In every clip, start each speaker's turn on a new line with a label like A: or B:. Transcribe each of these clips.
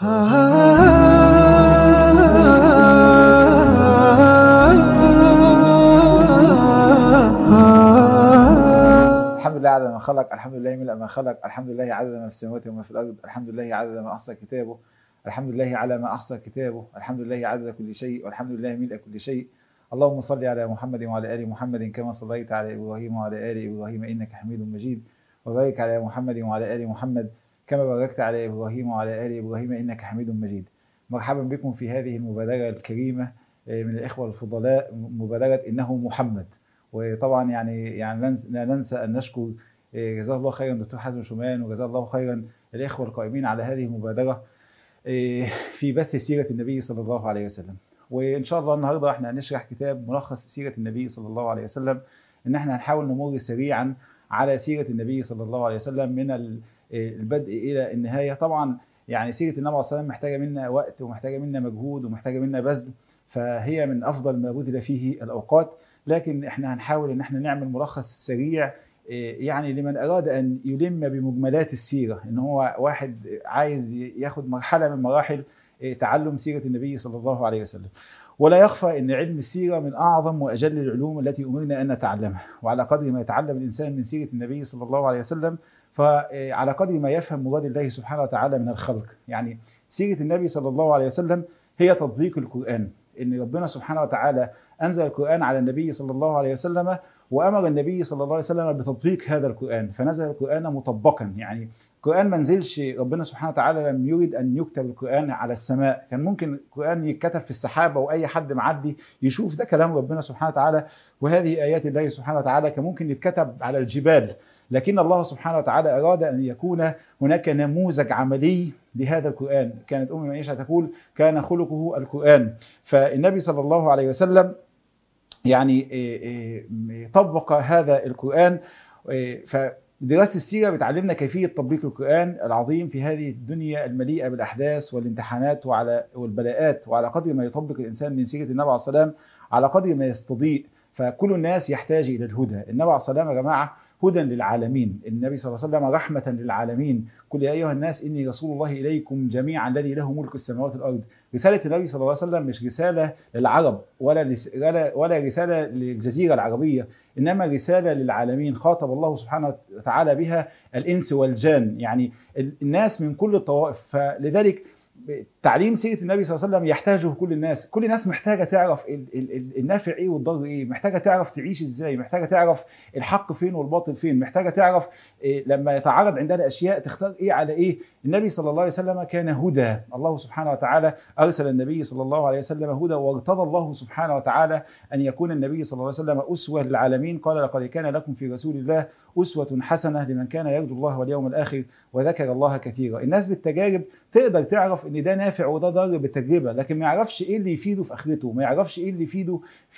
A: الحمد لله عدد ما خلق الحمد لله ملء ما خلق الحمد لله عدد ما في السماوات وما في الأرض الحمد لله عدد ما أحصى كتابه الحمد لله على ما أحصى كتابه الحمد لله عدد كل شيء والحمد لله ملء كل شيء اللهم صل على محمد وعلى آل محمد كما صليت على إبراهيم وعلى آل إبراهيم إنك حميد مجيد وبارك على محمد وعلى آل محمد كما باركت على إبراهيم وعلى آل إبراهيم إنك حميد مجيد مرحبا بكم في هذه المبادرة الكريمة من الإخوة الفضلاء مبادرة إنه محمد وطبعا يعني يعني لا ننسى أن نشكر جزاه الله خيرا دكتور حازم شومان وجزاه الله خيرا الإخوة القائمين على هذه المبادرة في بث سيرة النبي صلى الله عليه وسلم وإن شاء الله النهاردة احنا هنشرح كتاب ملخص سيرة النبي صلى الله عليه وسلم إن احنا هنحاول نمر سريعا على سيرة النبي صلى الله عليه وسلم من البدء إلى النهاية طبعا يعني سيرة النبي عليه الصلاة والسلام محتاجة منا وقت ومحتاجة منا مجهود ومحتاجة منا بذل فهي من أفضل ما بذل فيه الأوقات لكن احنا هنحاول ان احنا نعمل ملخص سريع يعني لمن اراد ان يلم بمجملات السيره ان هو واحد عايز ياخد مرحله من مراحل تعلم سيره النبي صلى الله عليه وسلم ولا يخفى ان علم السيره من اعظم واجل العلوم التي امرنا ان نتعلمها وعلى قدر ما يتعلم الانسان من سيره النبي صلى الله عليه وسلم فعلى قدر ما يفهم مراد الله سبحانه وتعالى من الخلق يعني سيره النبي صلى الله عليه وسلم هي تطبيق القران ان ربنا سبحانه وتعالى انزل القران على النبي صلى الله عليه وسلم وامر النبي صلى الله عليه وسلم بتطبيق هذا القران فنزل القران مطبقا يعني القران ما نزلش ربنا سبحانه وتعالى لم يريد ان يكتب القران على السماء كان ممكن القران يتكتب في السحابه واي حد معدي يشوف ده كلام ربنا سبحانه وتعالى وهذه ايات الله سبحانه وتعالى كان ممكن يتكتب على الجبال لكن الله سبحانه وتعالى أراد أن يكون هناك نموذج عملي لهذا القرآن كانت أم عائشة تقول كان خلقه القرآن فالنبي صلى الله عليه وسلم يعني طبق هذا القرآن فدراسة السيرة بتعلمنا كيفية تطبيق القرآن العظيم في هذه الدنيا المليئة بالأحداث والامتحانات وعلى والبلاءات وعلى قدر ما يطبق الإنسان من سيرة النبي عليه السلام على قدر ما يستضيء فكل الناس يحتاج إلى الهدى النبي عليه السلام يا جماعة هدى للعالمين النبي صلى الله عليه وسلم رحمة للعالمين قل يا أيها الناس إني رسول الله إليكم جميعا الذي له ملك السماوات والأرض رسالة النبي صلى الله عليه وسلم مش رسالة للعرب ولا ولا رسالة للجزيرة العربية إنما رسالة للعالمين خاطب الله سبحانه وتعالى بها الإنس والجان يعني الناس من كل الطوائف فلذلك تعليم سيره النبي صلى الله عليه وسلم يحتاجه كل الناس كل الناس محتاجه تعرف النافع ايه والضر ايه محتاجه تعرف تعيش ازاي محتاجه تعرف الحق فين والباطل فين محتاجه تعرف إيه لما يتعرض عندنا اشياء تختار ايه على ايه النبي صلى الله عليه وسلم كان هدى الله سبحانه وتعالى ارسل النبي صلى الله عليه وسلم هدى وارتضى الله سبحانه وتعالى ان يكون النبي صلى الله عليه وسلم اسوه للعالمين قال لقد كان لكم في رسول الله اسوه حسنه لمن كان يرجو الله واليوم الاخر وذكر الله كثيرا الناس بالتجارب تقدر تعرف ان ده نافع وده ضار بالتجربه لكن ما يعرفش ايه اللي يفيده في اخرته ما يعرفش ايه اللي يفيده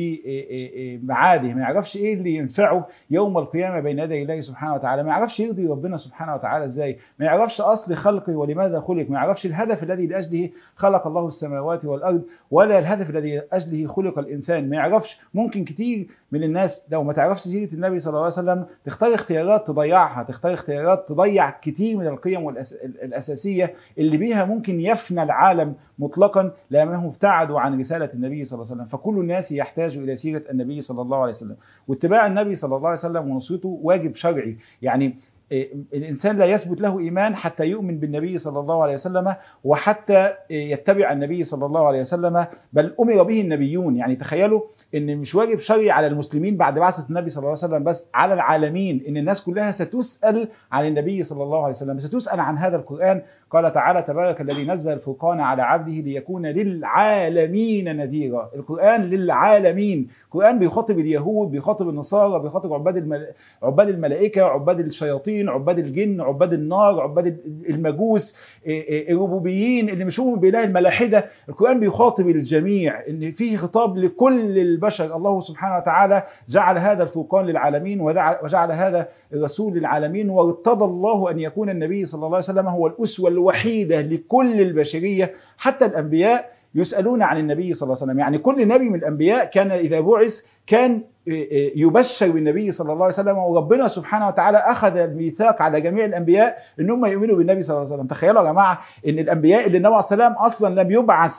A: في معاده ما يعرفش ايه اللي ينفعه يوم القيامه بين يدي الله سبحانه وتعالى ما يعرفش يرضي ربنا سبحانه وتعالى ازاي ما يعرفش اصل خلقه ولماذا خلق ما يعرفش الهدف الذي لاجله خلق الله السماوات والارض ولا الهدف الذي لاجله خلق الانسان ما يعرفش ممكن كتير من الناس لو ما تعرفش سيره النبي صلى الله عليه وسلم تختار اختيارات تضيعها تختار اختيارات تضيع كتير من القيم الاساسيه اللي بيها ممكن يفنى العالم مطلقا لانهم ابتعدوا عن رساله النبي صلى الله عليه وسلم فكل الناس يحتاج الى سيره النبي صلى الله عليه وسلم واتباع النبي صلى الله عليه وسلم ونصرته واجب شرعي يعني الإنسان لا يثبت له إيمان حتى يؤمن بالنبي صلى الله عليه وسلم وحتى يتبع النبي صلى الله عليه وسلم بل أمر به النبيون يعني تخيلوا ان مش واجب شرعي على المسلمين بعد بعثه النبي صلى الله عليه وسلم بس على العالمين ان الناس كلها ستسال عن النبي صلى الله عليه وسلم ستسال عن هذا القران قال تعالى تبارك الذي نزل الفرقان على عبده ليكون للعالمين نذيرا القران للعالمين القران بيخاطب اليهود بيخاطب النصارى بيخاطب عباد المل... عباد الملائكه عباد الشياطين عباد الجن عباد النار عباد المجوس الربوبيين اللي مش هم باله الملاحده القران بيخاطب الجميع ان فيه خطاب لكل البشر الله سبحانه وتعالى جعل هذا الفرقان للعالمين وجعل هذا الرسول للعالمين وارتضى الله أن يكون النبي صلى الله عليه وسلم هو الأسوة الوحيدة لكل البشرية حتى الأنبياء يسألون عن النبي صلى الله عليه وسلم يعني كل نبي من الأنبياء كان إذا بعث كان يبشر بالنبي صلى الله عليه وسلم وربنا سبحانه وتعالى أخذ الميثاق على جميع الأنبياء إن هم يؤمنوا بالنبي صلى الله عليه وسلم تخيلوا يا جماعة إن الأنبياء اللي النبي عليه السلام أصلا لم يبعث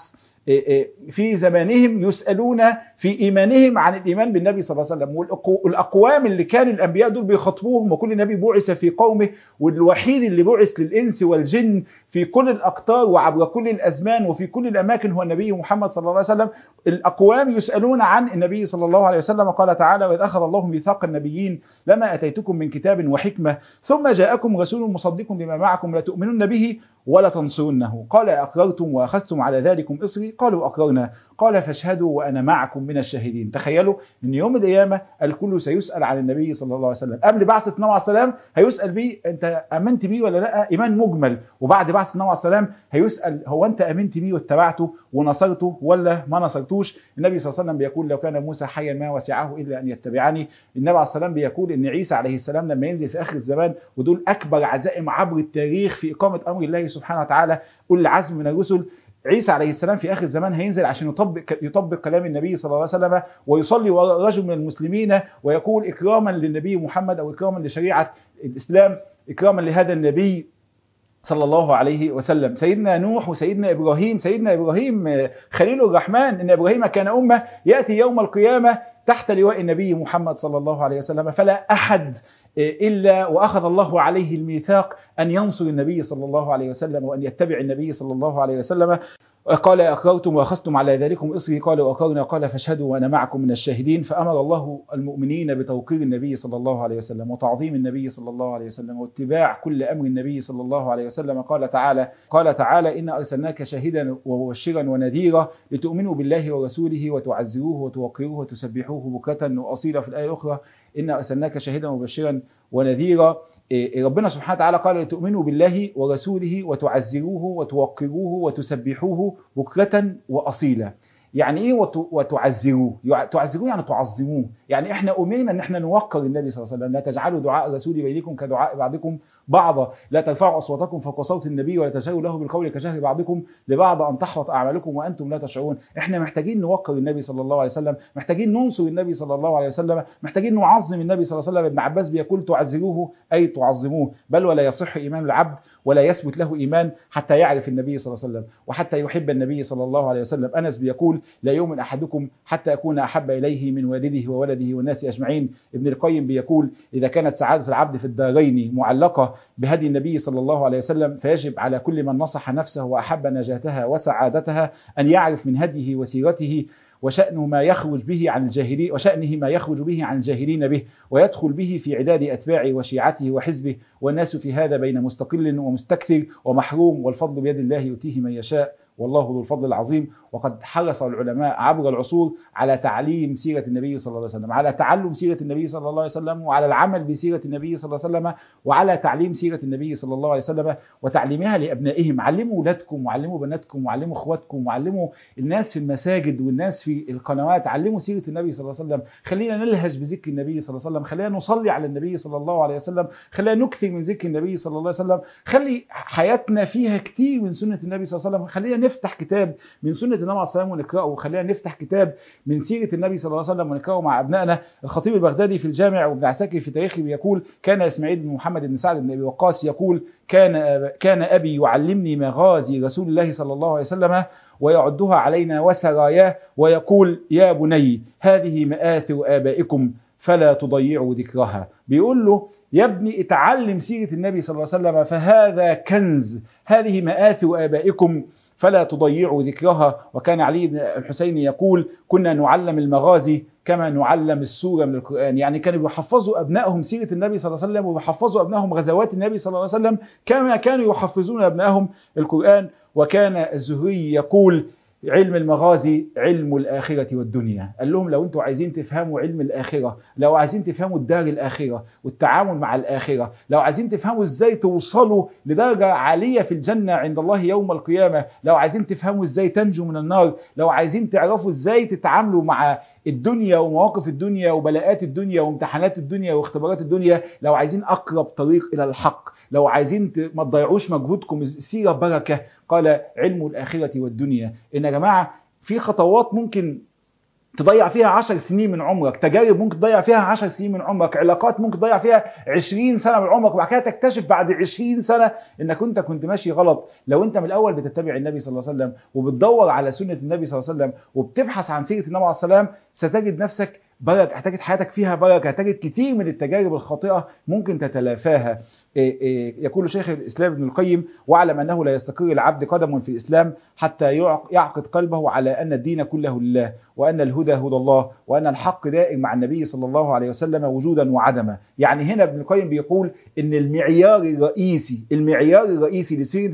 A: في زمانهم يسألون في إيمانهم عن الإيمان بالنبي صلى الله عليه وسلم والأقوام اللي كان الأنبياء دول بيخاطبوهم وكل نبي بعث في قومه والوحيد اللي بعث للإنس والجن في كل الأقطار وعبر كل الأزمان وفي كل الأماكن هو النبي محمد صلى الله عليه وسلم الأقوام يسألون عن النبي صلى الله عليه وسلم قال تعالى وإذ أخذ الله ميثاق النبيين لما أتيتكم من كتاب وحكمة ثم جاءكم رسول مصدق لما معكم لتؤمنن به ولا تنصرنه قال أقررتم وأخذتم على ذلكم إصري قالوا أقررنا قال فاشهدوا وأنا معكم من الشاهدين تخيلوا أن يوم القيامة الكل سيسأل عن النبي صلى الله عليه وسلم قبل بعثة النبي عليه السلام هيسأل بيه أنت أمنت بيه ولا لا إيمان مجمل وبعد بعثة النبي عليه السلام هيسأل هو أنت أمنت بيه واتبعته ونصرته ولا ما نصرتوش النبي صلى الله عليه وسلم بيقول لو كان موسى حيا ما وسعه إلا أن يتبعني النبي عليه السلام بيقول أن عيسى عليه السلام لما ينزل في آخر الزمان ودول أكبر عزائم عبر التاريخ في إقامة أمر الله سبحانه وتعالى أولي العزم من الرسل عيسى عليه السلام في اخر الزمان هينزل عشان يطبق يطبق كلام النبي صلى الله عليه وسلم ويصلي وراء رجل من المسلمين ويقول اكراما للنبي محمد او اكراما لشريعه الاسلام اكراما لهذا النبي صلى الله عليه وسلم سيدنا نوح وسيدنا ابراهيم سيدنا ابراهيم خليل الرحمن ان ابراهيم كان امه ياتي يوم القيامه تحت لواء النبي محمد صلى الله عليه وسلم فلا احد إلا وأخذ الله عليه الميثاق أن ينصر النبي صلى الله عليه وسلم وأن يتبع النبي صلى الله عليه وسلم قال أقررتم وأخذتم على ذلكم إصري قالوا أقرنا قال فاشهدوا وأنا معكم من الشاهدين فأمر الله المؤمنين بتوقير النبي صلى الله عليه وسلم وتعظيم النبي صلى الله عليه وسلم واتباع كل أمر النبي صلى الله عليه وسلم قال تعالى قال تعالى إن أرسلناك شاهدا ومبشرا ونذيرا لتؤمنوا بالله ورسوله وتعزروه وتوقروه وتسبحوه بكرة وأصيلا في الآية الأخرى إن أرسلناك شاهدا ومبشرا ونذيرا ربنا سبحانه وتعالى قال لتؤمنوا بالله ورسوله وتعزروه وتوقروه وتسبحوه بكرة وأصيلا يعني ايه وتعزروه تعزروه يعني تعظموه يعني احنا امرنا ان احنا نوقر النبي صلى الله عليه وسلم لا تجعلوا دعاء الرسول بينكم كدعاء بعضكم بعضا لا ترفعوا اصواتكم فوق صوت النبي ولا تجهروا له بالقول كجهر بعضكم لبعض ان تحبط اعمالكم وانتم لا تشعرون احنا محتاجين نوقر النبي صلى الله عليه وسلم محتاجين ننصر النبي صلى الله عليه وسلم محتاجين نعظم النبي صلى الله عليه وسلم ابن عباس بيقول تعزروه اي تعظموه بل ولا يصح ايمان العبد ولا يثبت له ايمان حتى يعرف النبي صلى الله عليه وسلم وحتى يحب النبي صلى الله عليه وسلم انس بيقول لا يؤمن احدكم حتى اكون احب اليه من والده وولده والناس اجمعين ابن القيم بيقول اذا كانت سعاده العبد في الدارين معلقه بهدي النبي صلى الله عليه وسلم فيجب على كل من نصح نفسه واحب نجاتها وسعادتها ان يعرف من هديه وسيرته وشأنه ما يخرج به عن الجاهلين وشأنه ما يخرج به عن الجاهلين به ويدخل به في عداد أتباعه وشيعته وحزبه والناس في هذا بين مستقل ومستكثر ومحروم والفضل بيد الله يؤتيه من يشاء والله ذو الفضل العظيم وقد حرص العلماء عبر العصور على تعليم سيرة النبي صلى الله عليه وسلم على تعلم سيرة النبي صلى الله عليه وسلم وعلى العمل بسيرة النبي صلى الله عليه وسلم وعلى تعليم سيرة النبي صلى الله عليه وسلم وتعليمها لأبنائهم علموا أولادكم وعلموا بناتكم وعلموا أخواتكم وعلموا الناس في المساجد والناس في القنوات علموا سيرة النبي صلى الله عليه وسلم خلينا نلهج بذكر النبي صلى الله عليه وسلم خلينا نصلي على النبي صلى الله عليه وسلم خلينا نكثر من ذكر النبي صلى الله عليه وسلم خلي حياتنا فيها كتير من سنة النبي صلى الله عليه وسلم خلينا نفتح كتاب من سنة النبي عليه الصلاة والسلام ونقرأه وخلينا نفتح كتاب من سيرة النبي صلى الله عليه وسلم ونقرأه مع أبنائنا الخطيب البغدادي في الجامع وابن عساكر في تاريخه بيقول كان إسماعيل بن محمد بن سعد بن أبي وقاص يقول كان كان أبي يعلمني مغازي رسول الله صلى الله عليه وسلم ويعدها علينا وسراياه ويقول يا بني هذه مآثر آبائكم فلا تضيعوا ذكرها بيقول له يا ابني اتعلم سيرة النبي صلى الله عليه وسلم فهذا كنز هذه مآثر آبائكم فلا تضيعوا ذكرها وكان علي بن الحسين يقول كنا نعلم المغازي كما نعلم السورة من القرآن يعني كانوا بيحفظوا أبنائهم سيرة النبي صلى الله عليه وسلم وبيحفظوا أبنائهم غزوات النبي صلى الله عليه وسلم كما كانوا يحفظون أبنائهم القرآن وكان الزهري يقول علم المغازي علم الآخرة والدنيا قال لهم لو انتوا عايزين تفهموا علم الآخرة لو عايزين تفهموا الدار الآخرة والتعامل مع الآخرة لو عايزين تفهموا ازاي توصلوا لدرجة عالية في الجنة عند الله يوم القيامة لو عايزين تفهموا ازاي تنجوا من النار لو عايزين تعرفوا ازاي تتعاملوا مع الدنيا ومواقف الدنيا وبلاءات الدنيا وامتحانات الدنيا واختبارات الدنيا لو عايزين أقرب طريق إلى الحق لو عايزين ما تضيعوش مجهودكم السيرة بركة قال علم الآخرة والدنيا إن يا جماعه في خطوات ممكن تضيع فيها عشر سنين من عمرك تجارب ممكن تضيع فيها عشر سنين من عمرك علاقات ممكن تضيع فيها عشرين سنة من عمرك وبعد كده تكتشف بعد عشرين سنة انك انت كنت ماشي غلط لو انت من الاول بتتبع النبي صلى الله عليه وسلم وبتدور على سنة النبي صلى الله عليه وسلم وبتبحث عن سيرة النبي عليه السلام ستجد نفسك بركة هتجد حياتك فيها بركة هتجد كتير من التجارب الخاطئة ممكن تتلافاها يقول شيخ الإسلام ابن القيم واعلم أنه لا يستقر العبد قدم في الإسلام حتى يعقد قلبه على أن الدين كله لله وأن الهدى هدى الله وأن الحق دائم مع النبي صلى الله عليه وسلم وجودا وعدما يعني هنا ابن القيم بيقول أن المعيار الرئيسي المعيار الرئيسي لسيرة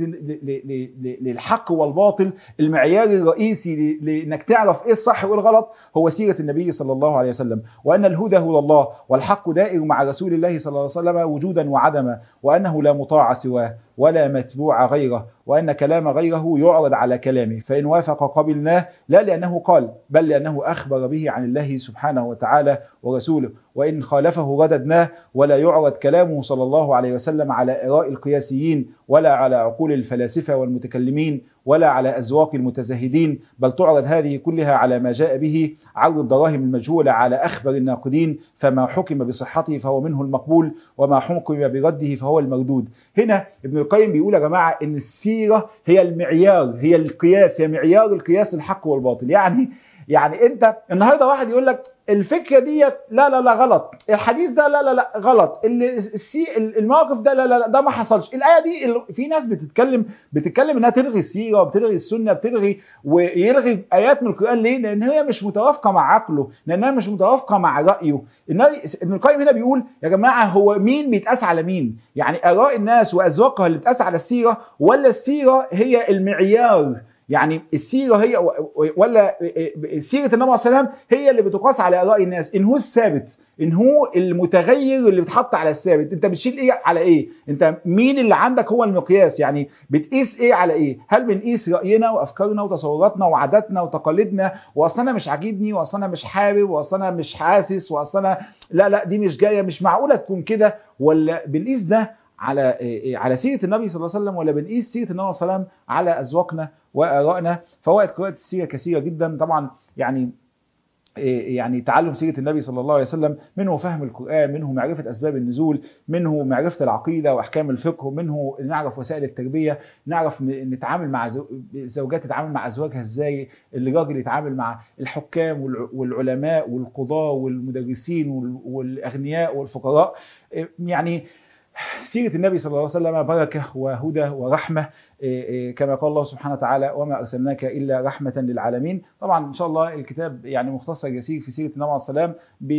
A: للحق والباطل المعيار الرئيسي لأنك تعرف إيه الصح وإيه الغلط هو سيرة النبي صلى الله عليه وسلم وأن الهدى هدى الله والحق دائر مع رسول الله صلى الله عليه وسلم وجودا وعدما وأنه لا مطاع سواه ولا متبوع غيره وأن كلام غيره يعرض على كلامه فإن وافق قبلناه لا لأنه قال بل لأنه أخبر به عن الله سبحانه وتعالى ورسوله وإن خالفه رددناه ولا يعرض كلامه صلى الله عليه وسلم على إراء القياسيين ولا على عقول الفلاسفة والمتكلمين ولا على أذواق المتزهدين بل تعرض هذه كلها على ما جاء به عرض الدراهم المجهولة على أخبر الناقدين فما حكم بصحته فهو منه المقبول وما حكم برده فهو المردود هنا ابن القيم بيقول يا جماعة إن السيرة هي المعيار هي القياس هي معيار القياس الحق والباطل يعني يعني انت النهارده واحد يقول لك الفكره ديت لا لا لا غلط الحديث ده لا لا لا غلط السي الموقف ده لا لا لا ده ما حصلش الايه دي في ناس بتتكلم بتتكلم انها تلغي السيره وبتلغي السنه بتلغي ويلغي ايات من القران ليه لان هي مش متوافقه مع عقله لانها مش متوافقه مع رايه النبي ابن القيم هنا بيقول يا جماعه هو مين بيتقاس على مين يعني اراء الناس واذواقها اللي بتقاس على السيره ولا السيره هي المعيار يعني السيرة هي ولا سيرة النبي عليه السلام هي اللي بتقاس على آراء الناس إن هو الثابت إن هو المتغير اللي بتحط على الثابت أنت بتشيل إيه على إيه أنت مين اللي عندك هو المقياس يعني بتقيس إيه على إيه هل بنقيس رأينا وأفكارنا وتصوراتنا وعاداتنا وتقاليدنا وأصل أنا مش عاجبني وأصل أنا مش حابب وأصل أنا مش حاسس وأصل أنا لا لا دي مش جاية مش معقولة تكون كده ولا بنقيس ده على على سيره النبي صلى الله عليه وسلم ولا بنقيس سيره النبي صلى الله عليه وسلم على اذواقنا وارائنا فوائد قراءه السيره كثيره جدا طبعا يعني يعني تعلم سيرة النبي صلى الله عليه وسلم منه فهم القرآن منه معرفة أسباب النزول منه معرفة العقيدة وأحكام الفقه منه نعرف وسائل التربية نعرف نتعامل مع زوجات تتعامل مع أزواجها إزاي الراجل يتعامل مع الحكام والعلماء والقضاة والمدرسين والأغنياء والفقراء يعني سيرة النبي صلى الله عليه وسلم بركة وهدى ورحمة كما قال الله سبحانه وتعالى وما أرسلناك إلا رحمة للعالمين طبعا إن شاء الله الكتاب يعني مختصر يسير في سيرة النبي عليه السلام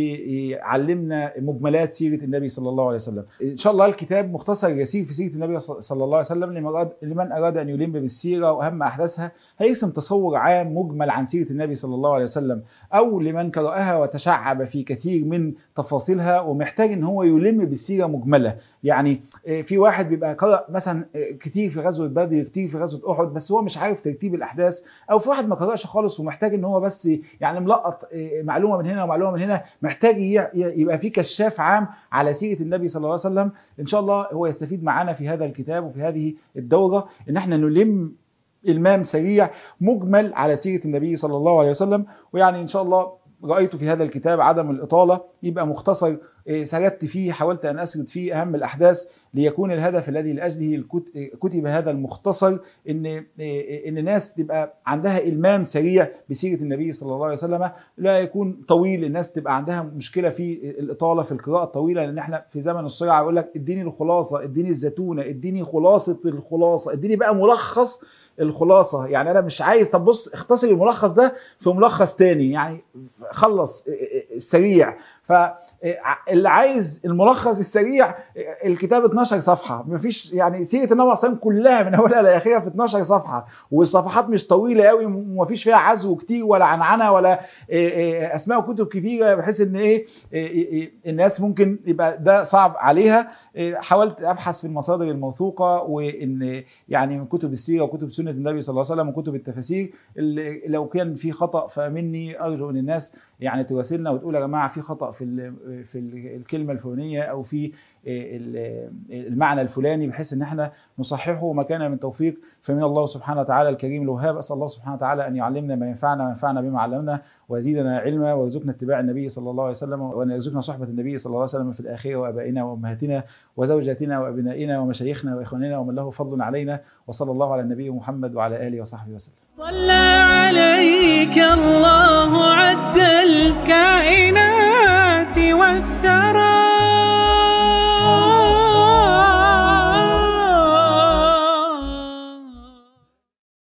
A: بيعلمنا مجملات سيرة النبي صلى الله عليه وسلم إن شاء الله الكتاب مختصر يسير في سيرة النبي صلى الله عليه وسلم لمن أراد أن يلم بالسيرة وأهم أحداثها هيرسم تصور عام مجمل عن سيرة النبي صلى الله عليه وسلم أو لمن قرأها وتشعب في كثير من تفاصيلها ومحتاج أن هو يلم بالسيرة مجملة يعني في واحد بيبقى قرأ مثلا كتير في غزوة بدر كتير في غزوة أحد بس هو مش عارف ترتيب الأحداث أو في واحد ما قرأش خالص ومحتاج إن هو بس يعني ملقط معلومة من هنا ومعلومة من هنا محتاج يبقى في كشاف عام على سيرة النبي صلى الله عليه وسلم إن شاء الله هو يستفيد معانا في هذا الكتاب وفي هذه الدورة إن احنا نلم المام سريع مجمل على سيرة النبي صلى الله عليه وسلم ويعني إن شاء الله رأيت في هذا الكتاب عدم الإطالة يبقى مختصر سردت فيه حاولت أن أسرد فيه أهم الأحداث ليكون الهدف الذي لأجله كتب هذا المختصر إن إن الناس تبقى عندها إلمام سريع بسيرة النبي صلى الله عليه وسلم لا يكون طويل الناس تبقى عندها مشكلة في الإطالة في القراءة الطويلة لأن احنا في زمن السرعة يقول لك اديني الخلاصة اديني الزتونة اديني خلاصة الخلاصة اديني بقى ملخص الخلاصة يعني أنا مش عايز طب بص اختصر الملخص ده في ملخص تاني يعني خلص السريع فاللي عايز الملخص السريع الكتاب 12 صفحه مفيش يعني سيره النبي صلى كلها من اولها لاخرها في 12 صفحه والصفحات مش طويله قوي ومفيش فيها عزو كتير ولا عنعنه ولا اسماء كتب كبيره بحيث ان ايه الناس ممكن يبقى ده صعب عليها حاولت ابحث في المصادر الموثوقه وان يعني من كتب السيره وكتب سنه النبي صلى الله عليه وسلم وكتب التفاسير لو كان في خطا فمني ارجو ان الناس يعني تراسلنا وتقول يا جماعه في خطا في ال- في ال- الكلمه الفلانيه او في ال- المعنى الفلاني بحيث ان احنا نصححه وما كان من توفيق فمن الله سبحانه وتعالى الكريم الوهاب اسال الله سبحانه وتعالى ان يعلمنا ما ينفعنا وينفعنا بما علمنا ويزيدنا علما ويرزقنا اتباع النبي صلى الله عليه وسلم وان يرزقنا صحبه النبي صلى الله عليه وسلم في الاخره وابائنا وامهاتنا وزوجاتنا وابنائنا ومشايخنا واخواننا ومن له فضل علينا وصلى الله على النبي محمد وعلى اله وصحبه وسلم
B: صلى عليك الله عد الكائنات والثرى